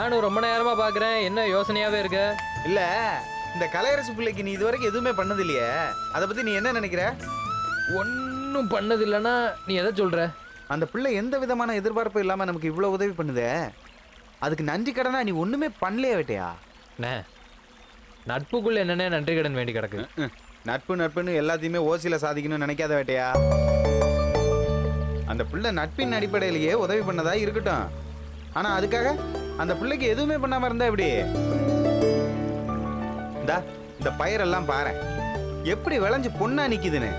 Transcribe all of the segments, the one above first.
நானும் ரொம்ப நேரமா பாக்குறேன் என்ன யோசனையாவே இருக்க இல்ல இந்த கலையரசு பிள்ளைக்கு நீ இதுவரைக்கும் எதுவுமே பண்ணது இல்லையே அதை பத்தி நீ என்ன நினைக்கிற ஒன்றும் பண்ணது இல்லைன்னா நீ எதை சொல்ற அந்த பிள்ளை எந்த விதமான எதிர்பார்ப்பும் இல்லாம நமக்கு இவ்வளவு உதவி பண்ணுதே அதுக்கு நன்றி கடனா நீ ஒண்ணுமே பண்ணலையே வேட்டையா அண்ணே நட்புக்குள்ள என்னென்ன நன்றி கடன் வேண்டி கிடக்கு நட்பு நட்புன்னு எல்லாத்தையுமே ஓசியில சாதிக்கணும்னு நினைக்காத வேட்டையா அந்த பிள்ளை நட்பின் அடிப்படையிலேயே உதவி பண்ணதா இருக்கட்டும் ஆனா அதுக்காக அந்த பிள்ளைக்கு எதுவுமே பண்ணாம இருந்தா எப்படி இந்தா இந்த பயிரெல்லாம் பாரு எப்படி விளைஞ்சு பொண்ணா நிக்குதுன்னு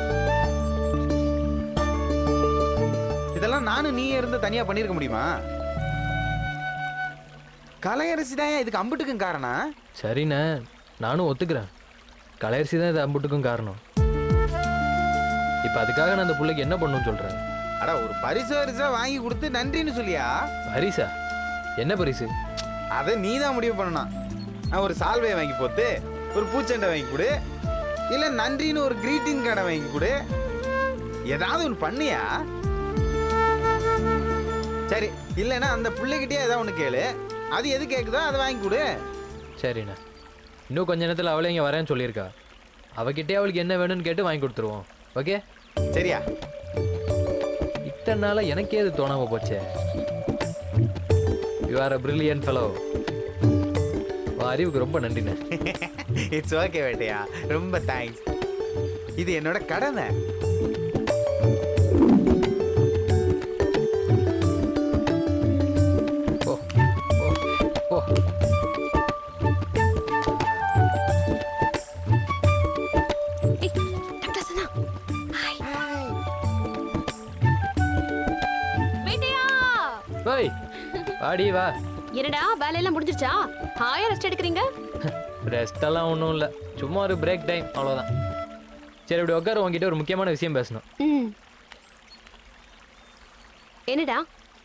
இதெல்லாம் நானும் நீ இருந்து தனியா பண்ணிருக்க முடியுமா கலையரசி தான் இதுக்கு அம்புட்டுக்கும் காரணம் சரிண்ணே நானும் ஒத்துக்கிறேன் கலையரிசி தான் இது அம்புட்டுக்கும் காரணம் இப்போ அதுக்காக நான் அந்த பிள்ளைக்கு என்ன பண்ணணும்னு சொல்கிறேன் அட ஒரு பரிசு பரிசா வாங்கி கொடுத்து நன்றின்னு சொல்லியா பரிசா என்ன பரிசு அதை நீ தான் முடிவு பண்ணணும் நான் ஒரு சால்வையை வாங்கி போட்டு ஒரு பூச்செண்டை வாங்கி கொடு இல்ல நன்றின்னு ஒரு கிரீட்டிங் கார்டை வாங்கி கொடு ஏதாவது ஒன்று பண்ணியா சரி இல்லைன்னா அந்த பிள்ளைகிட்டயே ஏதாவது ஒன்று கேளு அது எது கேட்குதோ அதை வாங்கி கொடு சரிண்ணே இன்னும் கொஞ்ச நேரத்தில் அவளே இங்கே வரேன்னு சொல்லியிருக்கா அவகிட்டே அவளுக்கு என்ன வேணும்னு கேட்டு வாங்கி கொடுத்துருவோம் ஓகே சரியா இத்தனை நாளாக எனக்கே அது தோணாமல் போச்சே you are a brilliant fellow அறிவுக்கு ரொம்ப நன்றிண்ணே இட்ஸ் ஓகே வேட்டையா ரொம்ப தேங்க்ஸ் இது என்னோட கடமை ஓ ஓ ஓ ஏய், டாக்டர் சனா. ஹாய். வேட்டையா ஓய் வாடி வா என்னடா வேலையெல்லாம் முடிஞ்சிருச்சா ஹாயா ரெஸ்ட் எடுக்கிறீங்க ரெஸ்டெல்லாம் ஒன்றும் இல்லை சும்மா ஒரு பிரேக் டைம் அவ்வளோதான் சரி இப்படி உட்கார உங்ககிட்ட ஒரு முக்கியமான விஷயம் பேசணும் ம் என்னடா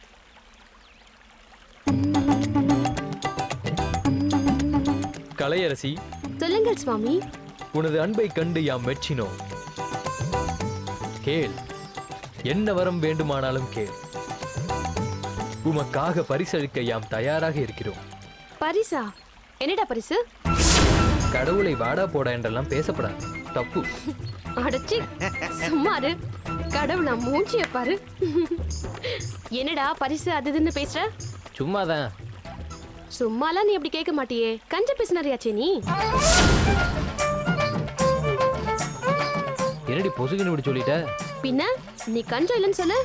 கலையரசி சொல்லுங்கள் சுவாமி உனது அன்பை கண்டு யாம் மெச்சினோம் கேள் என்ன வரம் வேண்டுமானாலும் கேள் உமக்காக பரிசளிக்க யாம் தயாராக இருக்கிறோம் பரிசா என்னடா பரிசு கடவுளை வாடா போடா என்றெல்லாம் பேசப்படாது தப்பு அடச்சி சும்மாரு கடவுளா மூஞ்சிய பாரு என்னடா பரிசு அது இதுன்னு பேசுற சும்மாதான் சும்மாலாம் நீ அப்படி கேட்க மாட்டியே கஞ்ச பேசினாரியாச்சே நீ என்னடி பொசுக்குன்னு இப்படி சொல்லிட்ட பின்ன நீ கஞ்சம் இல்லைன்னு சொல்லு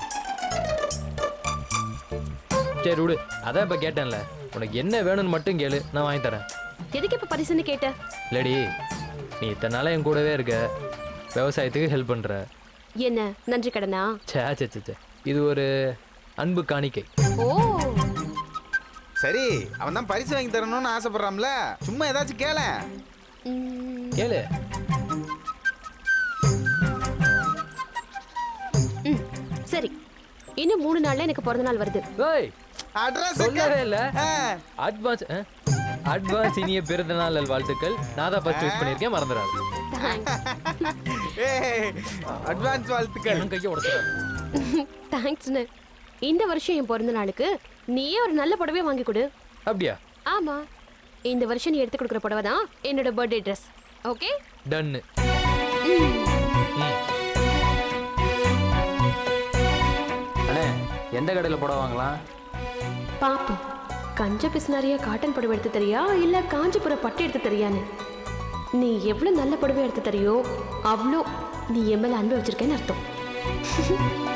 சரி விடு அதான் இப்ப கேட்டேன்ல உனக்கு என்ன வேணும்னு மட்டும் கேளு நான் வாங்கி தரேன் எதுக்கு இப்ப பரிசுன்னு கேட்ட இல்லடி நீ இத்தனை நாளா என் கூடவே இருக்க விவசாயத்துக்கு ஹெல்ப் பண்ற என்ன நன்றி கடனா சே சே சே, சே இது ஒரு அன்பு காணிக்கை ஓ சரி அவன் தான் பரிசு வாங்கி தரணும்னு ஆசைப்படுறான்ல சும்மா ஏதாச்சும் கேள ம், கேளு ம், சரி இன்னும் மூணு நாள்ல எனக்கு பிறந்த நாள் வருது ஓய் அட்ரஸ் சொல்லவே இல்ல அட்வான்ஸ் அட்வான்ஸ் இனிய பிறந்த நாள் வாழ்த்துக்கள் நான் தான் ஃபர்ஸ்ட் விஷ் பண்ணியிருக்கேன் மறந்துடாது அட்வான்ஸ் வாழ்த்துக்கள் என் கையை உடச்சிடாது தேங்க்ஸ்னு இந்த வருஷம் என் பிறந்த நாளுக்கு நீயே ஒரு நல்ல புடவை வாங்கி கொடு அப்படியா ஆமா இந்த வருஷம் நீ எடுத்து கொடுக்குற புடவை தான் என்னோட பர்த்டே ட்ரெஸ் ஓகே டன்னு அண்ணே எந்த கடையில் புடவை வாங்கலாம் பாப்போம் கஞ்ச பிசினாரியா காட்டன் புடவை எடுத்து தரியா இல்ல காஞ்சிபுர பட்டு எடுத்து தரியான்னு நீ எவ்வளவு நல்ல புடவை எடுத்து தரியோ அவ்வளோ நீ என் மேல அன்பு வச்சிருக்கேன்னு அர்த்தம்